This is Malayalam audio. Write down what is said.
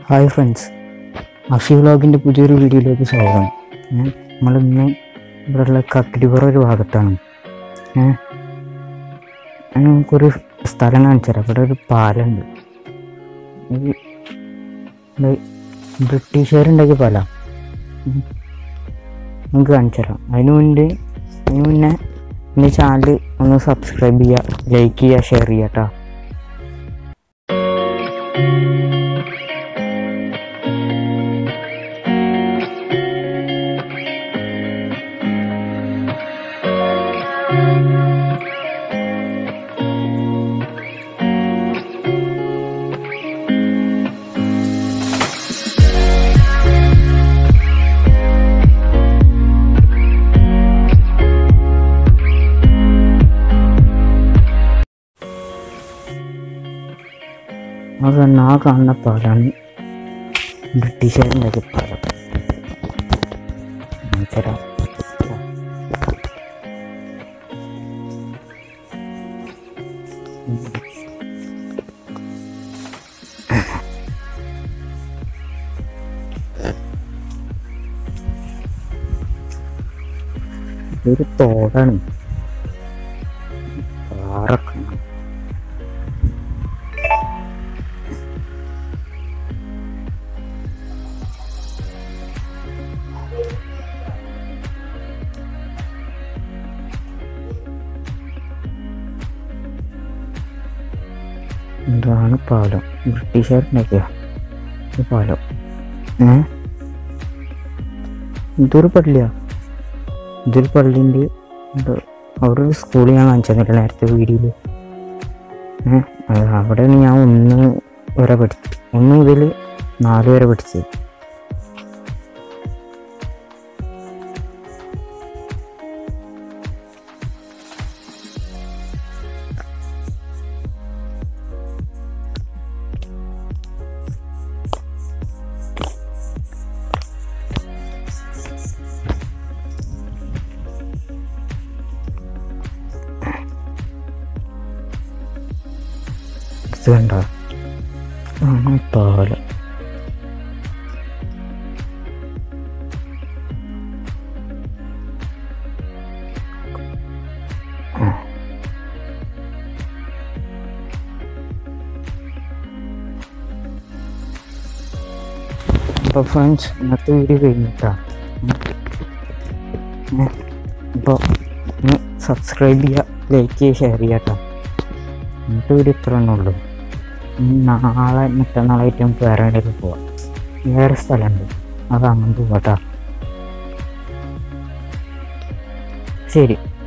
ഹായ് ഫ്രണ്ട്സ് അഫി വ്ളോഗിൻ്റെ പുതിയൊരു വീഡിയോയിലേക്ക് സ്വാഗതം ഏ, നമ്മളിന്ന് ഇവിടെയുള്ള കക്കിടിപ്പുറ ഒരു ഭാഗത്താണ് ഏ, ഞാൻ നമുക്കൊരു സ്ഥലം കാണിച്ചു തരാം ഇവിടെ ഒരു പാലമുണ്ട് ഇത് ഇത് ബ്രിട്ടീഷുകാരുണ്ടാക്കിയ പാല നമുക്ക് കാണിച്ചു തരാം അതിന് മുന്നേ അതിന് മുന്നേ എൻ്റെ ചാനൽ ഒന്ന് സബ്സ്ക്രൈബ് ചെയ്യുക ലൈക്ക് ചെയ്യുക ഷെയർ ചെയ്യുക കേട്ടോ അത് ആ കാണുന്ന പാലാണ് ബ്രിട്ടീഷുകാരുണ്ടാക്കിയ പാലം കാണിച്ചുതരാം. ഇതൊരു തോടാണ് പാറൊക്കെ ഉണ്ട്. ഇതാണ് പാലം ബ്രിട്ടീഷുകാരുണ്ടാക്കിയ ഈ പാലം ഏ ഇതൊരു പള്ളിയാ ഇതൊരു പള്ളിൻ്റെ അവിടെ ഒരു സ്കൂൾ ഞാൻ കാണിച്ചിരുന്നില്ല നേരത്തെ വീഡിയോയിൽ ഏഹ് അവിടെയാണ് ഞാൻ ഒന്ന് വരെ പഠിച്ചത് ഒന്ന് മുതൽ നാല് വരെ പഠിച്ചത് ഇത് കണ്ടോ ആണ് പാലം അപ്പോൾ ഫ്രണ്ട്സ് ഇന്നത്തെ വീഡിയോ കഴിഞ്ഞിട്ടാ അപ്പോൾ സബ്സ്ക്രൈബ് ചെയ്യുക ലൈക്ക് ചെയ്യുക ഷെയർ ചെയ്യുക കേട്ടോ ഇന്നത്തെ വീഡിയോ ഇത്ര തന്നെ ഉള്ളൂ ഇനി നാളെ മറ്റന്നാളായിട്ട് നമുക്ക് വേറെ എവിടെയെങ്കിലും പോവാം വേറെ സ്ഥലമുണ്ട് അത് അങ്ങോട്ട് പോവാം കേട്ടോ ശരി